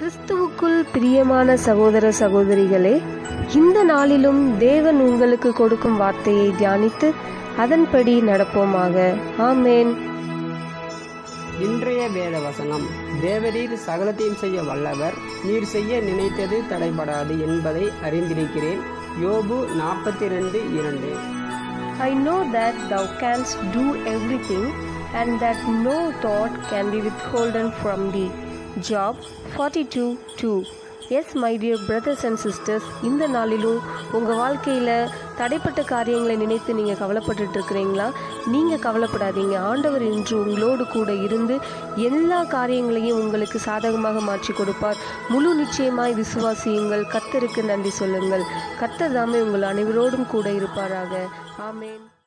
கிறிஸ்துவுக்குள் பிரியமான சகோதர சகோதரிகளே இந்த நாளிலும் தேவன் உங்களுக்கு கொடுக்கும் வார்த்தையை தியானித்து அதன்படி நடப்போமாக ஆமேன் இன்றைய வேத வசனம் தேவரீர் சகலத்தையும் செய்ய வல்லவர் நீர் செய்ய நினைத்தது தடைபடாது என்பதை அறிந்திருக்கிறேன் யோபு நாற்பத்தி ரெண்டு இரண்டு I know that thou canst do everything, and that no thought can be withholden from thee. Job 42 2 yes my dear brothers and sisters இந்த நாளிலும் உங்கள் வாழ்க்கையில் தடைப்பட்ட காரியங்களை நினைத்து நீங்கள் கவலைப்பட்டுட்டு இருக்கிறீங்களா நீங்கள் கவலைப்படாதீங்க ஆண்டவர் இன்று உங்களோடு கூட இருந்து எல்லா காரியங்களையும் உங்களுக்கு சாதகமாக மாற்றி கொடுப்பார் முழு நிச்சயமாய் விசுவாசியுங்கள் கத்தருக்கு நன்றி சொல்லுங்கள் கத்தர் தாமே உங்கள் அனைவரோடும் கூட இருப்பாராக ஆமேன்